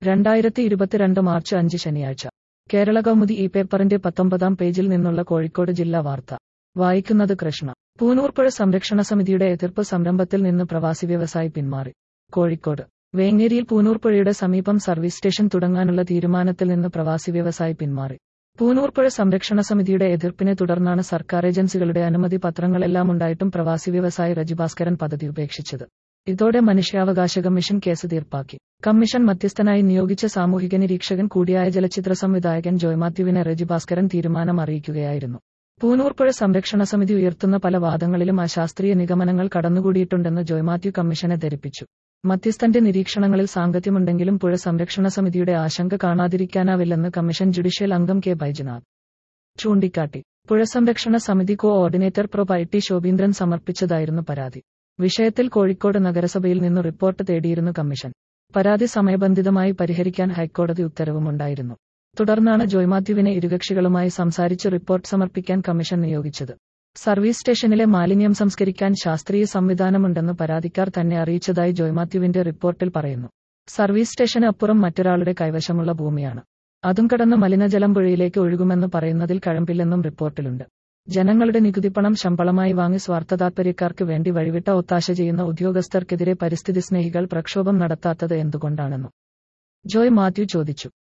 രണ്ടായിരത്തി ഇരുപത്തിരണ്ട് മാർച്ച് അഞ്ച് ശനിയാഴ്ച കേരള കൗമുദി ഈ പേപ്പറിന്റെ പത്തൊമ്പതാം പേജിൽ നിന്നുള്ള കോഴിക്കോട് ജില്ലാ വാർത്ത വായിക്കുന്നത് കൃഷ്ണ പൂനൂർപ്പുഴ സംരക്ഷണ സമിതിയുടെ എതിർപ്പ് സംരംഭത്തിൽ നിന്ന് പ്രവാസി വ്യവസായി പിന്മാറി കോഴിക്കോട് വേങ്ങേരിയിൽ പൂനൂർപ്പുഴയുടെ സമീപം സർവീസ് സ്റ്റേഷൻ തുടങ്ങാനുള്ള തീരുമാനത്തിൽ നിന്ന് പ്രവാസി വ്യവസായി പിന്മാറി പൂനൂർപ്പുഴ സംരക്ഷണ സമിതിയുടെ എതിർപ്പിനെ തുടർന്നാണ് സർക്കാർ ഏജൻസികളുടെ അനുമതി പത്രങ്ങളെല്ലാം ഉണ്ടായിട്ടും പ്രവാസി വ്യവസായി രജിഭാസ്കരൻ പദ്ധതി ഉപേക്ഷിച്ചത് ഇതോടെ മനുഷ്യാവകാശ കമ്മീഷൻ കേസ് തീർപ്പാക്കി കമ്മീഷൻ മധ്യസ്ഥനായി നിയോഗിച്ച സാമൂഹിക നിരീക്ഷകൻ കൂടിയായ ചലച്ചിത്ര സംവിധായകൻ ജോയ് മാത്യുവിനെ രജിഭാസ്കരൻ തീരുമാനം അറിയിക്കുകയായിരുന്നു പൂനൂർപ്പുഴ സംരക്ഷണ സമിതി ഉയർത്തുന്ന പല വാദങ്ങളിലും അശാസ്ത്രീയ നിഗമനങ്ങൾ കടന്നുകൂടിയിട്ടുണ്ടെന്ന് ജോയ് മാത്യു കമ്മീഷനെ ധരിപ്പിച്ചു മധ്യസ്ഥന്റെ നിരീക്ഷണങ്ങളിൽ സാങ്കത്യമുണ്ടെങ്കിലും പുഴ സംരക്ഷണ സമിതിയുടെ ആശങ്ക കാണാതിരിക്കാനാവില്ലെന്ന് കമ്മീഷൻ ജുഡീഷ്യൽ അംഗം കെ ബൈജനാഥ് ചൂണ്ടിക്കാട്ടി പുഴ സംരക്ഷണ സമിതി coordinator pro I T Shobheendran സമർപ്പിച്ചതായിരുന്നു പരാതി വിഷയത്തിൽ കോഴിക്കോട് നഗരസഭയിൽ നിന്ന് റിപ്പോർട്ട് തേടിയിരുന്നു കമ്മീഷൻ പരാതി സമയബന്ധിതമായി പരിഹരിക്കാൻ ഹൈക്കോടതി ഉത്തരവുമുണ്ടായിരുന്നു തുടർന്നാണ് ജോയ് മാത്യുവിനെ ഇരുകക്ഷികളുമായി സംസാരിച്ച് റിപ്പോർട്ട് സമർപ്പിക്കാൻ കമ്മീഷൻ നിയോഗിച്ചത് സർവീസ് സ്റ്റേഷനിലെ മാലിന്യം സംസ്കരിക്കാൻ ശാസ്ത്രീയ സംവിധാനമുണ്ടെന്ന് പരാതിക്കാർ തന്നെ അറിയിച്ചതായി ജോയ് മാത്യുവിന്റെ റിപ്പോർട്ടിൽ പറയുന്നു സർവീസ് സ്റ്റേഷന് അപ്പുറം മറ്റൊരാളുടെ കൈവശമുള്ള ഭൂമിയാണ് അതും കടന്ന് മലിനജലം പുഴയിലേക്ക് ഒഴുകുമെന്ന് പറയുന്നതിൽ കഴമ്പില്ലെന്നും റിപ്പോർട്ടിലുണ്ട് ജനങ്ങളുടെ നികുതിപ്പണം ശമ്പളമായി വാങ്ങി സ്വാർത്ഥതാൽപര്യക്കാർക്ക് വേണ്ടി വഴിവിട്ട ഒത്താശ ചെയ്യുന്ന ഉദ്യോഗസ്ഥർക്കെതിരെ പരിസ്ഥിതി സ്നേഹികൾ പ്രക്ഷോഭം നടത്താത്തത് എന്തുകൊണ്ടാണെന്നും ജോയ് മാത്യു ചോദിച്ചു